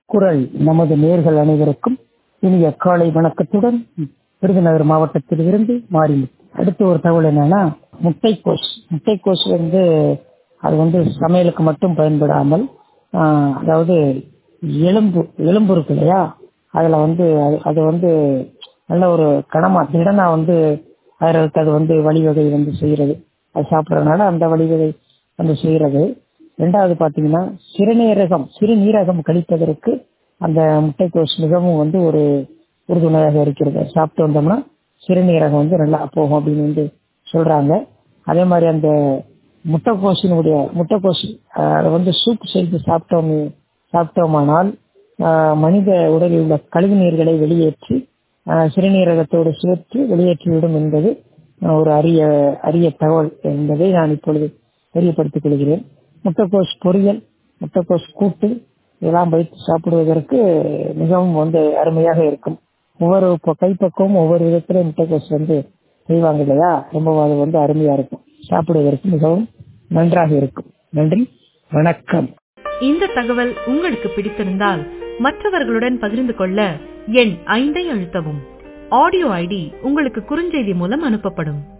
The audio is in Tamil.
குரல் நமது நேர்கள் அனைவருக்கும் இனிய காலை வணக்கத்துடன் விருதுநகர் மாவட்டத்தில் இருந்து மாறி அடுத்த ஒரு தகவல் என்னன்னா முட்டைக்கோஸ் முட்டைக்கோஸ் வந்து அது வந்து சமையலுக்கு மட்டும் பயன்படாமல் ஆஹ், அதாவது எலும்பு எலும்பு இருக்கு இல்லையா அதுல வந்து அது- அது வந்து நல்ல ஒரு கனமா திடனா வந்து அதற்கு அது வந்து வழிவகை வந்து செய்யறது அது சாப்பிட்றதுனால அந்த வழிவகை வந்து செய்யறது ரெண்டாவது பாத்தீங்கன்னா சிறுநீரகம் சிறுநீரகம் கழிப்பதற்கு அந்த முட்டைக்கோஸ் மிகவும் வந்து ஒரு உறுதுணையாக இருக்கிறது சாப்பிட்டு வந்தோம்னா சிறுநீரகம் வந்து நல்லா போகும் அப்படின்னு வந்து சொல்றாங்க அதே மாதிரி அந்த முட்டைக்கோசினுடைய முட்டைக்கோஸ் ஆஹ், அதை வந்து சூப் செய்து சாப்பிட்டோம் சாப்பிட்டோமானால் ஆஹ், மனித உடலில் உள்ள கழிவு நீர்களை வெளியேற்றி ஆஹ், சிறுநீரகத்தோடு சேர்த்து வெளியேற்றிவிடும் என்பது ஆஹ், ஒரு அரிய அரிய தகவல் என்பதை நான் இப்பொழுது தெரியப்படுத்திக் கொள்கிறேன் முட்டைக்கோஸ் பொரியல் முட்டைக்கோஸ் கூட்டு இதெல்லாம் வைத்து சாப்பிடுவதற்கு மிகவும் வந்து அருமையாக இருக்கும் ஒவ்வொரு ப- கைப்பக்கமும் ஒவ்வொரு விதத்துல முட்டைக்கோஸ் வந்து செய்வாங்க இல்லையா ரொம்ப அது வந்து அருமையா இருக்கும் சாப்பிடுவதற்கு மிகவும் நன்றாக இருக்கும் நன்றி வணக்கம் இந்த தகவல் உங்களுக்கு பிடித்திருந்தால் மற்றவர்களுடன் பகிர்ந்து கொள்ள எண் ஐந்தை அழுத்தவும் ஆடியோ ஐடி உங்களுக்கு குறுஞ்செய்தி மூலம் அனுப்பப்படும்